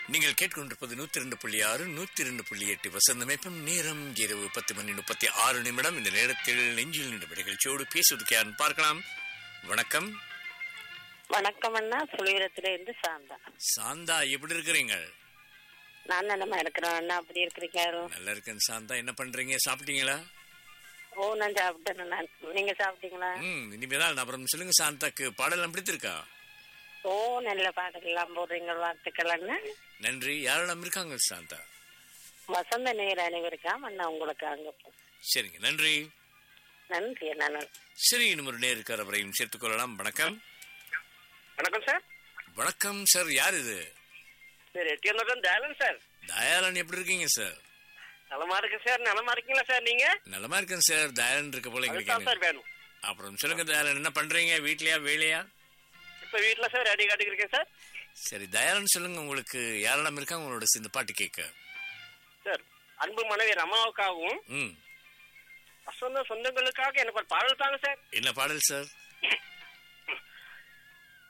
நீங்கள் கேட்கொண்டிருப்பது நூத்தி ரெண்டு புள்ளி ஆறு நூத்தி ரெண்டு புள்ளி எட்டு வசந்தமைப்பும் நேரம் இரவு பத்து மணி முப்பத்தி ஆறு நிமிடம் இந்த நேரத்தில் நெஞ்சில் நின்று நிகழ்ச்சியோடு பேசுவதற்கு யாருன்னு பார்க்கலாம் வணக்கம் வணக்கம் அண்ணா சுழிவரத்துல இருந்து சாந்தா சாந்தா எப்படி இருக்கிறீங்க நான் என்னமா இருக்கிறேன் அண்ணா அப்படி இருக்கிறீங்க யாரும் நல்லா இருக்கேன் சாந்தா என்ன பண்றீங்க சாப்பிட்டீங்களா ஓ நான் சாப்பிட்டேன் நான் நீங்க சாப்பிட்டீங்களா ம் இனிமேதான் அப்புறம் சொல்லுங்க சாந்தாக்கு பாடலாம் பிடித்திருக்கா ஓ நல்ல பாடல்கள்லாம் போடுறீங்க வாழ்த்துக்கள் அண்ணா நன்றி யாரெல்லாம் இருக்காங்க சாந்தா வசந்த நேர் அனைவருக்காம் அண்ணா உங்களுக்கு அங்க சரிங்க நன்றி நன்றி அண்ணா நன்றி. சரி இன்னும் ஒரு நேருக்கு அவரையும் சேர்த்துக் கொள்ளலாம் வணக்கம் வணக்கம் சார் வணக்கம் சார் யார் இது சார் எட்டியனோட தயாலன் சார் தயாளன் எப்படி இருக்கீங்க சார் நலமா இருக்கு சார் நலமா இருக்கீங்களா சார் நீங்க நலமா இருக்கேன் சார் தயாளன் இருக்க போல அதுதான் எங்களுக்கு சார் வேணும் அப்புறம் சொல்லுங்க தயாளன் என்ன பண்றீங்க வீட்லயா வேலையா இப்ப வீட்டுல சார் ரெடி காட்டுக்கு இருக்கேன் சார் சரி தயாளன் சொல்லுங்க உங்களுக்கு யாரெல்லாம் இருக்காங்க உங்களோட இந்த பாட்டு கேட்க சார் அன்பு மனைவி ரமாவுக்காகவும் ம் வசந்த சொந்தங்களுக்காக எனக்கு ஒரு பாடல் தாங்க சார் என்ன பாடல் சார்